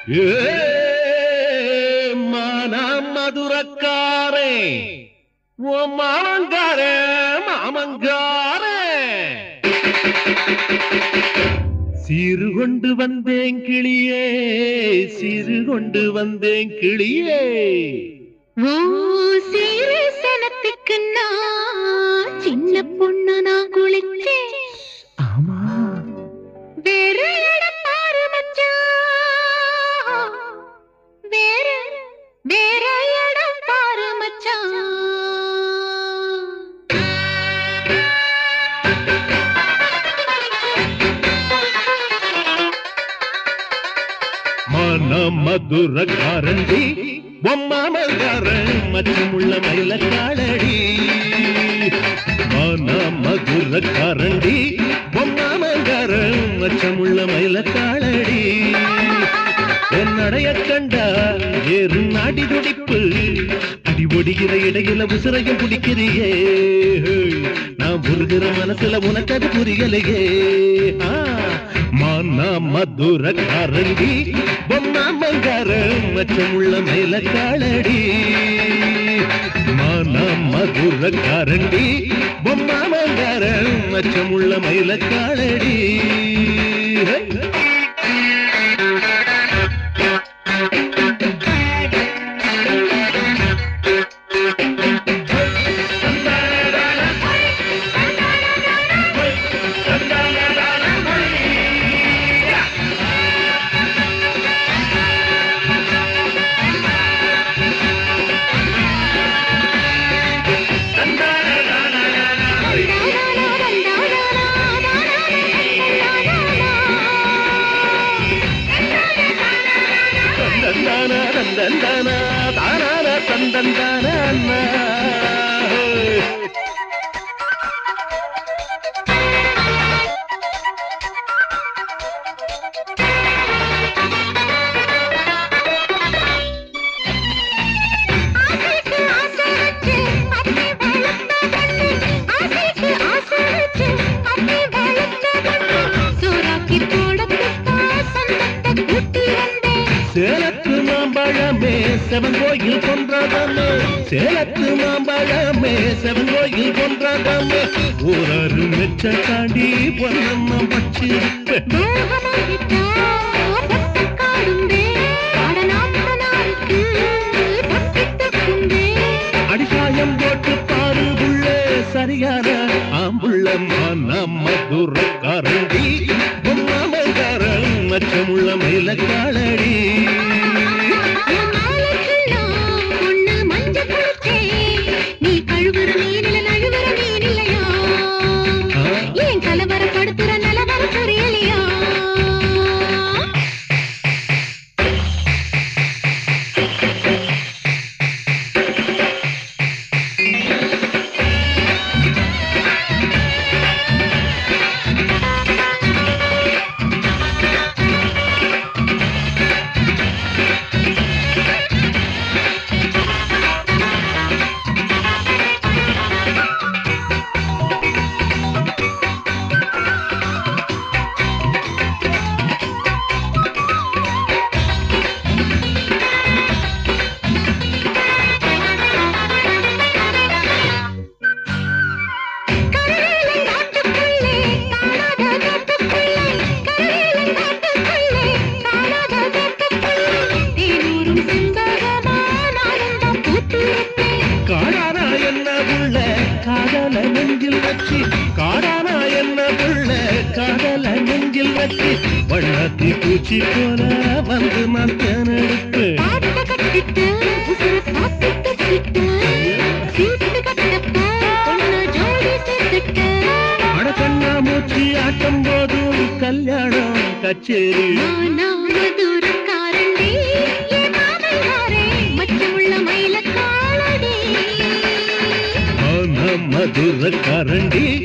ஏ மான மதுரக்காரே ஓ மாமங்காரே மாமங்காரே சீரு கொண்டு வந்தேன் கிளியே சீரு கொண்டு வந்தேன் கிளியே ஓ சீரு சனத்துக்கு நான் சின்ன பொண்ணு நான் குளிச்சேன் ஆமா வேற இடம் பாரு மச்சான் வேற வேற இடம் பாரு மச்சான் மன மதுரக்காரண்டி பொம்மாமல்காரன் மச்சமுள்ள மயிலக்காளடி மன மதுரக்காரண்டி பொம்மாமல்காரன் மச்சமுள்ள மயிலக்காளடி என்னடைய கண்டா ஏறு நாடி துடிப்பு அடி ஒடிகிற இடையில உசுரையும் பிடிக்கிறியே நான் புரிகிற மனசுல உனக்கு அது புரியலையே ஆ, மானா மதுரக்காரண்டி பொம்மா மங்கார மச்சமுள்ள மேல காளடி மானா மதுரக்காரண்டி பொம்மா மங்கார மச்சமுள்ள மயில காளடி ஹை! தந்தந்தானா தந்தந்தானா தானானா தந்தந்தானா அண்ணா. ஆசைக்கு ஆசை வச்சு அத்தி வெளுத்த கண்ணு ஆசைக்கு ஆசை வச்சு அத்தி வெளுத்த கண்ணு சோறாக்கி போடத்துத்தான் சொந்தத்தை கூட்டி வந்தேன் சேலத்து மாம்பழமே செவன் கோயில் கொன்றதமே சேலத்து மாம்பழமே செவன் கோயில் கொன்றதமே ஊரரு மெச்ச தாண்டி பொன்னம்மா வச்சிருப்பேன் தேகமாகிட்டா பொட்டக்காடுந்தே அடநாத்தனாருக்கு தப்பித்துக்குந்தே அடிசாயம் போட்டு பாரு புள்ளே சரியான ஆம்புள்ள நம்ம துரக்காரண்டி பொம்மாமல்காரன் மச்சமுள்ள மயிலக்காளடி ஒண்ணு மஞ்ச குளிச்சே நீ கழுவுற நீரில நழுவுற நீரில்லையா ஏன் கலவரப்படுத்துற நிலவர புரியலையா கரையிலங்காட்டுக்குள்ளே காணாத தோட்டத்துக்குள்ளே கரையிலங்காட்டுக்குள்ளே காணாத தோட்டத்துக்குள்ளே தேனூரும் செண்பகமா நானும் தான் பூத்திருப்பேன் காடானா என்ன புள்ள காதல நெஞ்சில் வச்சு காடானா என்ன புள்ள காதல நெஞ்சில் வச்சு வண்ணத்தி பூச்சி போல வந்து நான் தேனெடுப்பு பாட்ட கட்டிட்டு உசுர காத்து கட்டிட்டு சீட்டு கட்டப்ப பொண்ணு ஜோடி சேர்த்துட்டு அடக்கண்ணா மூச்சி ஆட்டும் போதும் கல்யாணம் கச்சேரி நானா மதுரக்காரண்டி என் மாமனாரே மச்சமுள்ள மயிலக்காளடி மதுர கரண்டி